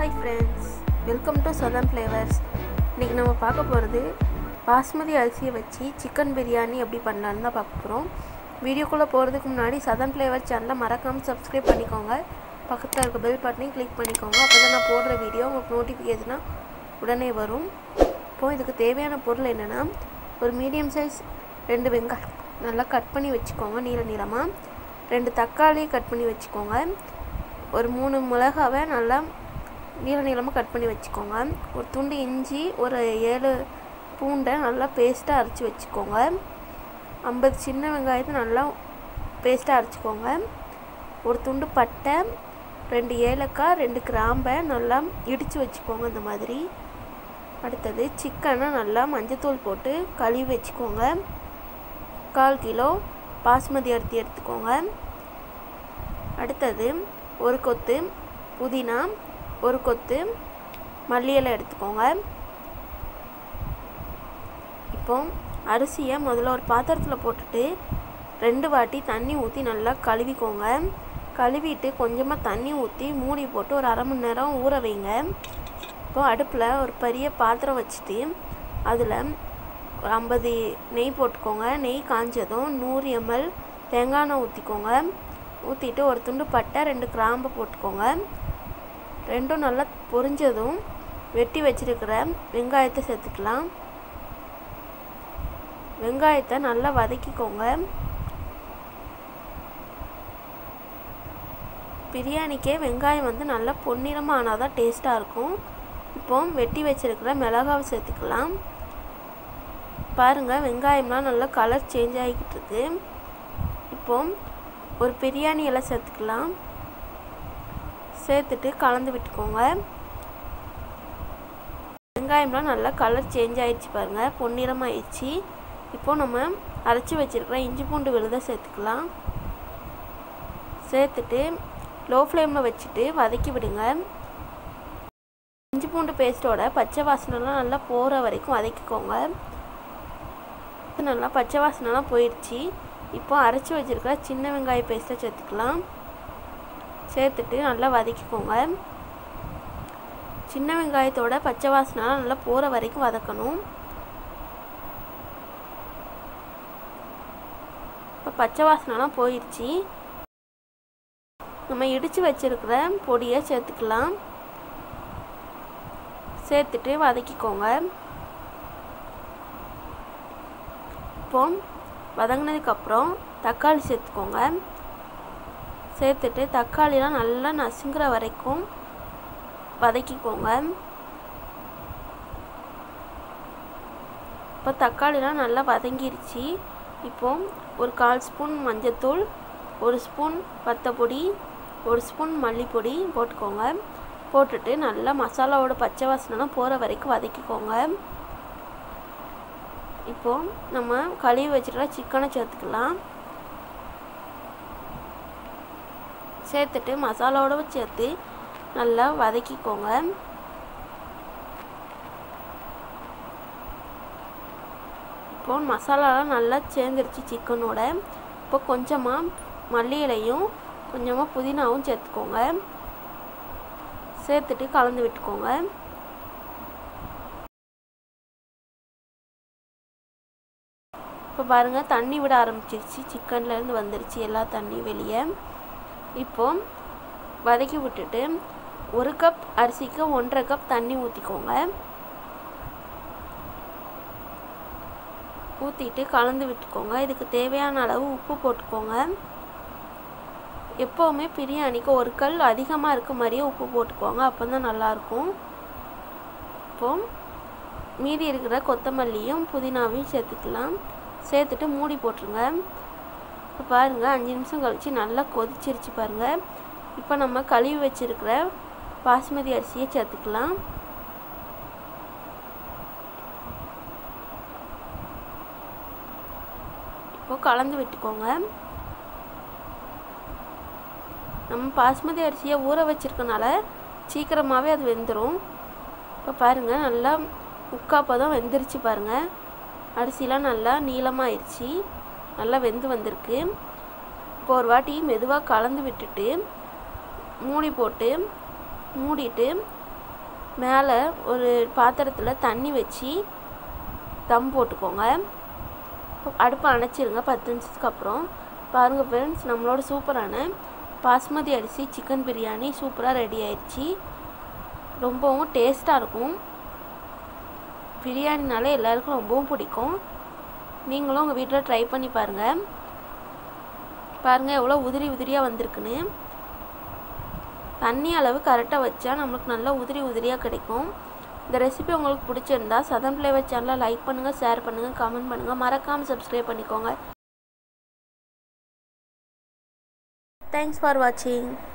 hi friends welcome to southern flavours இன்றைக்கி நம்ம பார்க்க போகிறது பாஸ்மதி அரிசியை வச்சு சிக்கன் பிரியாணி எப்படி பண்ணலான்னு தான் பார்க்க போகிறோம் வீடியோக்குள்ளே போகிறதுக்கு முன்னாடி சதன் ஃப்ளேவர் சேனலை மறக்காமல் சப்ஸ்கிரைப் பண்ணிக்கோங்க பக்கத்தில் இருக்க பெல் பட்டனையும் கிளிக் பண்ணிக்கோங்க அப்போ தான் நான் போடுற வீடியோ உங்களுக்கு நோட்டிஃபிகேஷனாக உடனே வரும் இப்போது இதுக்கு தேவையான பொருள் என்னென்னா ஒரு மீடியம் சைஸ் ரெண்டு வெங்காயம் நல்லா கட் பண்ணி வச்சுக்கோங்க நீள நீளமாக ரெண்டு தக்காளி கட் பண்ணி வச்சுக்கோங்க ஒரு மூணு மிளகாவை நல்லா நீள நீளமாக கட் பண்ணி வச்சுக்கோங்க ஒரு துண்டு இஞ்சி ஒரு ஏழு பூண்டை நல்லா பேஸ்ட்டாக அரைச்சி வச்சுக்கோங்க ஐம்பது சின்ன வெங்காயத்தை நல்லா பேஸ்ட்டாக அரைச்சிக்கோங்க ஒரு துண்டு பட்டை ரெண்டு ஏலக்காய் ரெண்டு கிராம்பை நல்லா இடித்து வச்சுக்கோங்க இந்த மாதிரி அடுத்தது சிக்கனை நல்லா மஞ்சத்தூள் போட்டு கழுவி வச்சுக்கோங்க கால் கிலோ பாஸ்மதி அரிசி எடுத்துக்கோங்க அடுத்தது ஒரு கொத்து புதினா ஒரு கொத்து மல்லி இலை எடுத்துக்கோங்க இப்போ அரிசியை முதல்ல ஒரு பாத்திரத்தில் போட்டுட்டு ரெண்டு வாட்டி தண்ணி ஊற்றி நல்லா கழுவிக்கோங்க கழுவிட்டு கொஞ்சமாக தண்ணி ஊற்றி மூடி போட்டு ஒரு அரை மணி நேரம் ஊற வைங்க இப்போ அடுப்பில் ஒரு பெரிய பாத்திரம் வச்சுட்டு அதில் ஒரு ஐம்பது நெய் போட்டுக்கோங்க நெய் காஞ்சதும் நூறு எம்எல் தேங்காய் எண்ணெய் ஊற்றிக்கோங்க ஊற்றிட்டு ஒரு துண்டு பட்டை ரெண்டு கிராம்பு போட்டுக்கோங்க ரெண்டும் நல்லா பொரிஞ்சதும் வெட்டி வச்சிருக்கிற வெங்காயத்தை சேர்த்துக்கலாம் வெங்காயத்தை நல்லா வதக்கிக்கோங்க பிரியாணிக்கே வெங்காயம் வந்து நல்லா பொன்னிறமாக ஆனால் தான் டேஸ்ட்டாக இருக்கும் இப்போ வெட்டி வச்சிருக்கிற மிளகாவை சேர்த்துக்கலாம் பாருங்கள் வெங்காயம்லாம் நல்லா கலர் சேஞ்ச் ஆகிக்கிட்டு இருக்கு இப்போ ஒரு பிரியாணி இலை சேர்த்துக்கலாம் சேர்த்துட்டு கலந்து விட்டுக்கோங்க வெங்காயம்லாம் நல்லா கலர் சேஞ்ச் ஆகிடுச்சு பாருங்கள் பொன்னிறமாயிடுச்சு இப்போ நம்ம அரைச்சி வச்சுருக்கிற இஞ்சி பூண்டு விழுதை சேர்த்துக்கலாம் சேர்த்துட்டு லோ ஃப்ளேமில் வச்சுட்டு வதக்கி விடுங்க இஞ்சி பூண்டு பேஸ்ட்டோட பச்சை வாசனைலாம் நல்லா போகிற வரைக்கும் வதக்கிக்கோங்க நல்லா பச்சை வாசனைலாம் போயிடுச்சு இப்போ அரைச்சி வச்சுருக்க சின்ன வெங்காய பேஸ்ட்டை சேர்த்துக்கலாம் சேர்த்துட்டு நல்லா வதக்கிக்கோங்க சின்ன வெங்காயத்தோட பச்சை வாசனைலாம் நல்லா போகிற வரைக்கும் வதக்கணும் இப்போ பச்சை வாசனைலாம் போயிடுச்சு நம்ம இடித்து வச்சுருக்கிற பொடியை சேர்த்துக்கலாம் சேர்த்துட்டு வதக்கிக்கோங்க இப்போ வதங்கினதுக்கப்புறம் தக்காளி சேர்த்துக்கோங்க சேர்த்துட்டு தக்காளிலாம் நல்லா நசுங்குற வரைக்கும் வதக்கிக்கோங்க இப்போ தக்காளிலாம் நல்லா வதங்கிருச்சு இப்போ ஒரு கால் ஸ்பூன் மஞ்சத்தூள் ஒரு ஸ்பூன் பத்தைப்பொடி ஒரு ஸ்பூன் மல்லிப்பொடி போட்டுக்கோங்க போட்டுட்டு நல்லா மசாலாவோட பச்சை வாசனைலாம் போகிற வரைக்கும் வதக்கிக்கோங்க இப்போது நம்ம கழுவி வச்சுருக்க சிக்கனை சேர்த்துக்கலாம் சேர்த்துட்டு மசாலாவோட சேர்த்து நல்லா வதக்கிக்கோங்க இப்போ மசாலாலாம் நல்லா சேர்ந்துருச்சு சிக்கனோட இப்போ கொஞ்சமாக மல்லி இலையும் கொஞ்சமாக புதினாவும் சேர்த்துக்கோங்க சேர்த்துட்டு கலந்து விட்டுக்கோங்க இப்போ பாருங்கள் தண்ணி விட ஆரம்பிச்சிருச்சு சிக்கன்லேருந்து வந்துருச்சு எல்லா தண்ணியும் வெளியே இப்போ வதக்கி விட்டுட்டு ஒரு கப் அரிசிக்கு ஒன்றரை கப் தண்ணி ஊற்றிக்கோங்க ஊற்றிட்டு கலந்து விட்டுக்கோங்க இதுக்கு தேவையான அளவு உப்பு போட்டுக்கோங்க எப்போவுமே பிரியாணிக்கு ஒரு கல் அதிகமாக இருக்க மாதிரியே உப்பு போட்டுக்கோங்க அப்போ தான் நல்லாயிருக்கும் இப்போது மீதி இருக்கிற கொத்தமல்லியும் புதினாவையும் சேர்த்துக்கலாம் சேர்த்துட்டு மூடி போட்டுருங்க இப்போ பாருங்கள் அஞ்சு நிமிஷம் கழித்து நல்லா கொதிச்சிருச்சு பாருங்கள் இப்போ நம்ம கழுவி வச்சுருக்கிற பாஸ்மதி அரிசியை சேர்த்துக்கலாம் இப்போ கலந்து விட்டுக்கோங்க நம்ம பாஸ்மதி அரிசியை ஊற வச்சுருக்கனால சீக்கிரமாகவே அது வெந்துடும் இப்போ பாருங்கள் நல்லா முக்காப்பதம் வெந்துருச்சு பாருங்கள் அரிசிலாம் நல்லா நீளமாகிடுச்சு நல்லா வெந்து வந்திருக்கு இப்போ ஒரு வாட்டி மெதுவாக கலந்து விட்டுட்டு மூடி போட்டு மூடிட்டு மேலே ஒரு பாத்திரத்தில் தண்ணி வச்சு தம் போட்டுக்கோங்க அடுப்பை அணைச்சிருங்க பத்து நிமிஷத்துக்கு அப்புறம் பாருங்கள் ஃப்ரெண்ட்ஸ் நம்மளோட சூப்பரான பாஸ்மதி அரிசி சிக்கன் பிரியாணி சூப்பராக ரெடி ஆயிடுச்சு ரொம்பவும் டேஸ்ட்டாக இருக்கும் பிரியாணினாலே எல்லாருக்கும் ரொம்பவும் பிடிக்கும் நீங்களும் உங்கள் வீட்டில் ட்ரை பண்ணி பாருங்கள் பாருங்கள் எவ்வளோ உதிரி உதிரியாக வந்திருக்குன்னு தண்ணி அளவு கரெக்டாக வச்சா நம்மளுக்கு நல்லா உதிரி உதிரியாக கிடைக்கும் இந்த ரெசிபி உங்களுக்கு பிடிச்சிருந்தா சதன் ஃப்ளேவர் சேனலை லைக் பண்ணுங்கள் ஷேர் பண்ணுங்கள் கமெண்ட் பண்ணுங்கள் மறக்காமல் சப்ஸ்கிரைப் பண்ணிக்கோங்க தேங்க்ஸ் ஃபார் வாட்சிங்